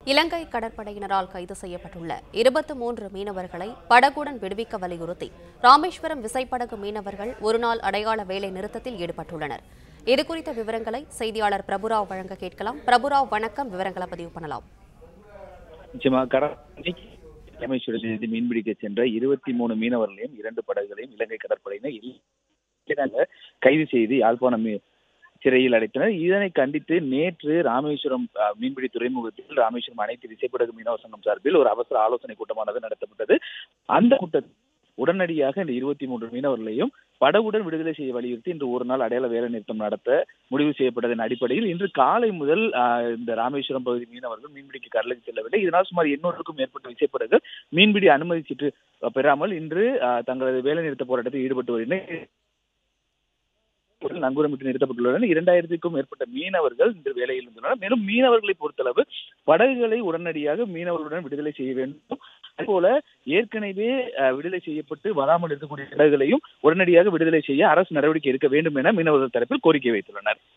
இலங்கை கடற்படையினரால் கைது செய்யப்பட்டுள்ள இருபத்தி மூன்று மீனவர்களை படகுடன் விடுவிக்க வலியுறுத்தி ராமேஸ்வரம் விசைப்படகு மீனவர்கள் ஒருநாள் அடையாள வேலை நிறுத்தத்தில் ஈடுபட்டுள்ளனர் இதுகுறித்த விவரங்களை செய்தியாளர் பிரபுராவ் வழங்க கேட்கலாம் பிரபுராவ் வணக்கம் விவரங்களை பதிவு பண்ணலாம் நிச்சயமா கடற்படை ராமேஸ்வரத்திலிருந்து மீன்பிடிக்க சென்ற இருபத்தி மூணு மீனவர்களையும் இரண்டு படகுகளையும் இலங்கை கடற்படையினர் இல்லைனாங்க கைது செய்து யாழ்ப்பாணம் மீ- சிறையில் அடைத்தனர் இதனை கண்டித்து நேற்று ராமேஸ்வரம் அஹ், மீன்பிடி துறைமுகத்தில் ராமேஸ்வரம் அனைத்து விசைப்படகு மீனவர் சங்கம் சார்பில் ஒரு அவசர ஆலோசனை கூட்டமானது நடத்தப்பட்டது அந்த கூட்டத்தில் உடனடியாக இந்த இருபத்தி மூன்று மீனவர்களையும் படகுடன் விடுதலை செய்ய வலியுறுத்தி இன்று ஒரு நாள் அடையாள வேலை நிறுத்தம் நடத்த முடிவு செய்யப்பட்டதன் அடிப்படையில் இன்று காலை முதல் ஆஹ், இந்த ராமேஸ்வரம் பகுதி மீனவர்கள் மீன்பிடிக்க கடலுக்கு செல்லவில்லை இதனால் சுமார் எண்ணூறுக்கும் மேற்பட்ட விசைப்படகுகள் மீன்பிடி அனுமதி சீட்டு அஹ், பெறாமல் இன்று ஆஹ், தங்களது வேலை நிறுத்த போராட்டத்தில் ஈடுபட்டு வருகின்றனர் நங்கூரமிட்டு நிறுத்தப்பட்டுள்ளனர் இரண்டாயிரத்துக்கும் மேற்பட்ட மீனவர்கள் இன்று வேலையில் இருந்துள்ளனர் மேலும் மீனவர்களை பொறுத்தளவு படகுகளை உடனடியாக மீனவர்களுடன் விடுதலை செய்ய வேண்டும் அதுபோல ஏற்கனவே அஹ், விடுதலை செய்யப்பட்டு வராமல் இருக்கக்கூடிய படகுகளையும் உடனடியாக விடுதலை செய்ய அரசு நடவடிக்கை எடுக்க வேண்டும் என மீனவர்கள் தரப்பில் கோரிக்கை வைத்துள்ளனர்